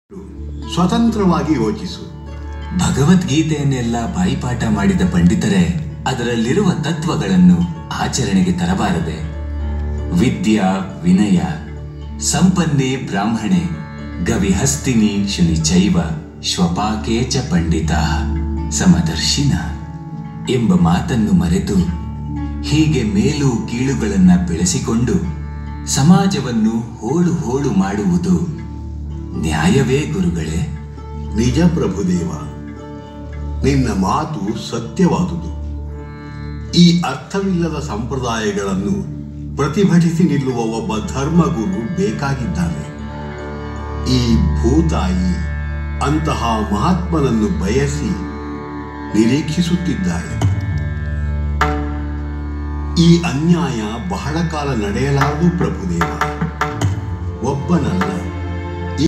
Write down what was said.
ಸ್ವತಂತ್ರವಾಗಿ ಯೋಚಿಸು ಭಗವದ್ಗೀತೆಯನ್ನೆಲ್ಲ ಬಾಯಿಪಾಠ ಮಾಡಿದ ಪಂಡಿತರೇ ಅದರಲ್ಲಿರುವ ತತ್ವಗಳನ್ನು ಆಚರಣೆಗೆ ತರಬಾರದೆ ವಿದ್ಯಾ ವಿನಯ ಸಂಪನ್ನೆ ಬ್ರಾಹ್ಮಣೆ ಗವಿಹಸ್ತಿನಿ ಶುನಿ ಚೈವ ಶ್ವಪಾಕೆ ಚ ಪಂಡಿತ ಸಮದರ್ಶಿನ ಎಂಬ ಮಾತನ್ನು ಮರೆತು ಹೀಗೆ ಮೇಲು ಕೀಳುಗಳನ್ನ ಬೆಳೆಸಿಕೊಂಡು ಸಮಾಜವನ್ನು ಹೋಳು ಹೋಳು ಮಾಡುವುದು ನ್ಯಾಯವೇ ಗುರುಗಳೇ ನಿಜ ಪ್ರಭುದೇವ ನಿನ್ನ ಮಾತು ಸತ್ಯವಾದುದು ಈ ಅರ್ಥವಿಲ್ಲದ ಸಂಪ್ರದಾಯಗಳನ್ನು ಪ್ರತಿಭಟಿಸಿ ನಿಲ್ಲುವ ಒಬ್ಬ ಧರ್ಮಗುರು ಬೇಕಾಗಿದ್ದಾನೆ ಈ ಭೂತಾಯಿ ಅಂತಹ ಮಹಾತ್ಮನನ್ನು ಬಯಸಿ ನಿರೀಕ್ಷಿಸುತ್ತಿದ್ದಾಳೆ ಈ ಅನ್ಯಾಯ ಬಹಳ ಕಾಲ ನಡೆಯಲಾರದು ಪ್ರಭುದೇವ ಒಬ್ಬನಲ್ಲ